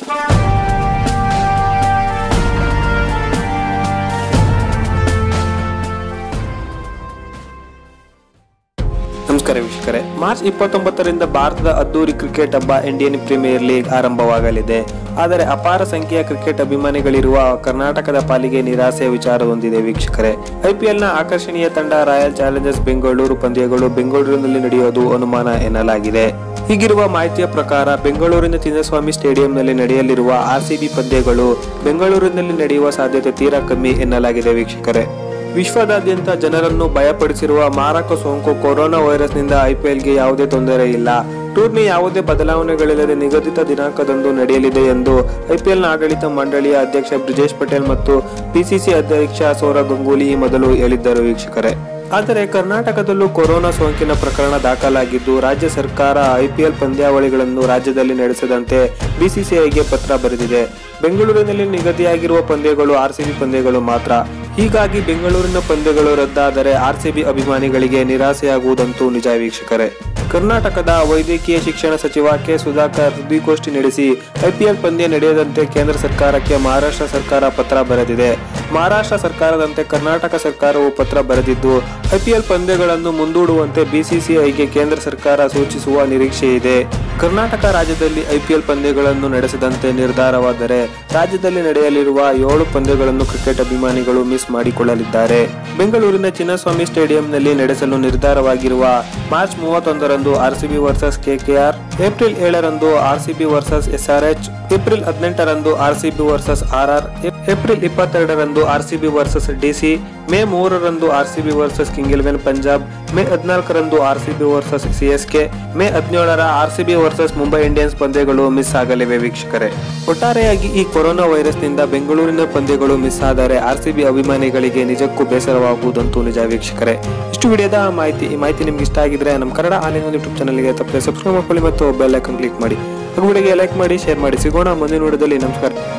ನಮಸ್ಕಾರ ವೀಕ್ಷಕರೇ ಮಾರ್ಚ್ ಇಪ್ಪತ್ತೊಂಬತ್ತರಿಂದ ಭಾರತದ ಅದ್ದೂರಿ ಕ್ರಿಕೆಟ್ ಹಬ್ಬ ಇಂಡಿಯನ್ ಪ್ರೀಮಿಯರ್ ಲೀಗ್ ಆರಂಭವಾಗಲಿದೆ ಆದರೆ ಅಪಾರ ಸಂಖ್ಯೆಯ ಕ್ರಿಕೆಟ್ ಅಭಿಮಾನಿಗಳಿರುವ ಕರ್ನಾಟಕದ ಪಾಲಿಗೆ ನಿರಾಸೆಯ ವಿಚಾರ ಹೊಂದಿದೆ ವೀಕ್ಷಕರೇ ಐಪಿಎಲ್ನ ಆಕರ್ಷಣೀಯ ತಂಡ ರಾಯಲ್ ಚಾಲೆಂಜರ್ಸ್ ಬೆಂಗಳೂರು ಪಂದ್ಯಗಳು ಬೆಂಗಳೂರಿನಲ್ಲಿ ನಡೆಯೋದು ಅನುಮಾನ ಎನ್ನಲಾಗಿದೆ ಹೀಗಿರುವ ಮಾಹಿತಿಯ ಪ್ರಕಾರ ಬೆಂಗಳೂರಿನ ಚಿನ್ನಸ್ವಾಮಿ ಸ್ಟೇಡಿಯಂನಲ್ಲಿ ನಡೆಯಲಿರುವ ಆರ್ಸಿಬಿ ಪಂದ್ಯಗಳು ಬೆಂಗಳೂರಿನಲ್ಲಿ ನಡೆಯುವ ಸಾಧ್ಯತೆ ತೀರಾ ಕಮ್ಮಿ ಎನ್ನಲಾಗಿದೆ ವೀಕ್ಷಕರೇ ವಿಶ್ವದಾದ್ಯಂತ ಜನರನ್ನು ಭಯಪಡಿಸಿರುವ ಮಾರಕ ಸೋಂಕು ಕೊರೋನಾ ವೈರಸ್ನಿಂದ ಐಪಿಎಲ್ಗೆ ಯಾವುದೇ ತೊಂದರೆ ಇಲ್ಲ ಟೂರ್ನಿ ಯಾವುದೇ ಬದಲಾವಣೆಗಳಿಲ್ಲದೆ ನಿಗದಿತ ದಿನಾಂಕದಂದು ನಡೆಯಲಿದೆ ಎಂದು ಐಪಿಎಲ್ನ ಆಡಳಿತ ಮಂಡಳಿಯ ಅಧ್ಯಕ್ಷ ಬ್ರಿಜೇಶ್ ಪಟೇಲ್ ಮತ್ತು ಪಿಸಿಸಿ ಅಧ್ಯಕ್ಷ ಸೌರವ್ ಗಂಗೂಲಿ ಈ ಮೊದಲು ಹೇಳಿದ್ದರು ವೀಕ್ಷಕರೇ ಆದರೆ ಕರ್ನಾಟಕದಲ್ಲೂ ಕೊರೋನಾ ಸೋಂಕಿನ ಪ್ರಕರಣ ದಾಖಲಾಗಿದ್ದು ರಾಜ್ಯ ಸರ್ಕಾರ ಐಪಿಎಲ್ ಪಂದ್ಯಾವಳಿಗಳನ್ನು ರಾಜ್ಯದಲ್ಲಿ ನಡೆಸದಂತೆ ಬಿಸಿಸಿಐಗೆ ಪತ್ರ ಬರೆದಿದೆ ಬೆಂಗಳೂರಿನಲ್ಲಿ ನಿಗದಿಯಾಗಿರುವ ಪಂದ್ಯಗಳು ಆರ್ಸಿಬಿ ಪಂದ್ಯಗಳು ಮಾತ್ರ ಹೀಗಾಗಿ ಬೆಂಗಳೂರಿನ ಪಂದ್ಯಗಳು ರದ್ದಾದರೆ ಆರ್ಸಿಬಿ ಅಭಿಮಾನಿಗಳಿಗೆ ನಿರಾಸೆಯಾಗುವುದಂತೂ ನಿಜ ವೀಕ್ಷಕರೇ ಕರ್ನಾಟಕದ ವೈದ್ಯಕೀಯ ಶಿಕ್ಷಣ ಸಚಿವ ಕೆ ಸುಧಾಕರ್ ಸುದ್ದಿಗೋಷ್ಠಿ ನಡೆಸಿ ಐಪಿಎಲ್ ಪಂದ್ಯ ನಡೆಯದಂತೆ ಕೇಂದ್ರ ಸರ್ಕಾರಕ್ಕೆ ಮಹಾರಾಷ್ಟ್ರ ಸರ್ಕಾರ ಪತ್ರ ಬರೆದಿದೆ ಮಹಾರಾಷ್ಟ್ರ ಸರ್ಕಾರದಂತೆ ಕರ್ನಾಟಕ ಸರ್ಕಾರವು ಪತ್ರ ಬರೆದಿದ್ದು ಐಪಿಎಲ್ ಪಂದ್ಯಗಳನ್ನು ಮುಂದೂಡುವಂತೆ ಬಿಸಿಸಿಐಗೆ ಕೇಂದ್ರ ಸರ್ಕಾರ ಸೂಚಿಸುವ ನಿರೀಕ್ಷೆ ಇದೆ ಕರ್ನಾಟಕ ರಾಜ್ಯದಲ್ಲಿ ಐಪಿಎಲ್ ಪಂದ್ಯಗಳನ್ನು ನಡೆಸದಂತೆ ನಿರ್ಧಾರವಾದರೆ ರಾಜ್ಯದಲ್ಲಿ ನಡೆಯಲಿರುವ ಏಳು ಪಂದ್ಯಗಳನ್ನು ಕ್ರಿಕೆಟ್ ಅಭಿಮಾನಿಗಳು ಮಿಸ್ ಮಾಡಿಕೊಳ್ಳಲಿದ್ದಾರೆ ಬೆಂಗಳೂರಿನ ಚಿನ್ನಸ್ವಾಮಿ ಸ್ಟೇಡಿಯಂನಲ್ಲಿ ನಡೆಸಲು ನಿರ್ಧಾರವಾಗಿರುವ ಮಾರ್ಚ್ ಮೂವತ್ತೊಂದರಂದು ಆರ್ಸಿಬಿ ವರ್ಸಸ್ ಕೆಕೆಆರ್ ಏಪ್ರಿಲ್ ಏಳರಂದು ಆರ್ಸಿಬಿ ವರ್ಸಸ್ ಎಸ್ಆರ್ಎಚ್ ಏಪ್ರಿಲ್ ಹದಿನೆಂಟರಂದು ಆರ್ಸಿಬಿ ವರ್ಸಸ್ ಆರ್ಆರ್ ಏಪ್ರಿಲ್ ಇಪ್ಪತ್ತೆರಡರಂದು ಆರ್ಸಿಬಿ ವರ್ಸಸ್ ಡಿಸಿ ಮೇ ಮೂರರಂದು RCB versus King Eleven Punjab May ಹದಿನಾಲ್ಕರಂದು ಆರ್ಸಿಬಿ ವರ್ಸಸ್ ಸಿಎಸ್ಕೆ ಮೇ ಹದಿನೇಳರ ಆರ್ಸಿಬಿ ವರ್ಸಸ್ ಮುಂಬೈ ಇಂಡಿಯನ್ಸ್ ಪಂದ್ಯಗಳು ಮಿಸ್ ಆಗಲಿವೆ ವೀಕ್ಷಕರೇ ಒಟ್ಟಾರೆಯಾಗಿ ಈ ಕೊರೋನಾ ವೈರಸ್ನಿಂದ ಬೆಂಗಳೂರಿನ ಪಂದ್ಯಗಳು ಮಿಸ್ ಆದರೆ ಆರ್ಸಿಬಿ ಅಭಿಮಾನಿಗಳಿಗೆ ನಿಜಕ್ಕೂ ಬೇಸರವಾಗುವುದಂತೂ ನಿಜ ವೀಕ್ಷಕರೇ ಇಷ್ಟು ವಿಡಿಯೋದ ಮಾಹಿತಿ ಈ ಮಾಹಿತಿ ನಿಮ್ಗೆ ಇಷ್ಟ ಆಗಿದ್ರೆ ನಮ್ಮ ಕನ್ನಡ ಆನ್ಲೈನ್ ಯೂಟ್ಯೂಬ್ ಚಾನಲ್ಗೆ ತಪ್ಪದೆ ಸಬ್ಸ್ಕ್ರೈಬ್ ಮಾಡ್ಕೊಳ್ಳಿ ಮತ್ತು ಬೆಲ್ ಐಕನ್ ಕ್ಲಿಕ್ ಮಾಡಿ ಹಾಗೂ ವಿಡಿಯೋಗೆ ಲೈಕ್ ಮಾಡಿ ಶೇರ್ ಮಾಡಿ ಸಿಗೋಣ ಮುಂದಿನ ವಿಡಿಯೋದಲ್ಲಿ ನಮಸ್ಕಾರ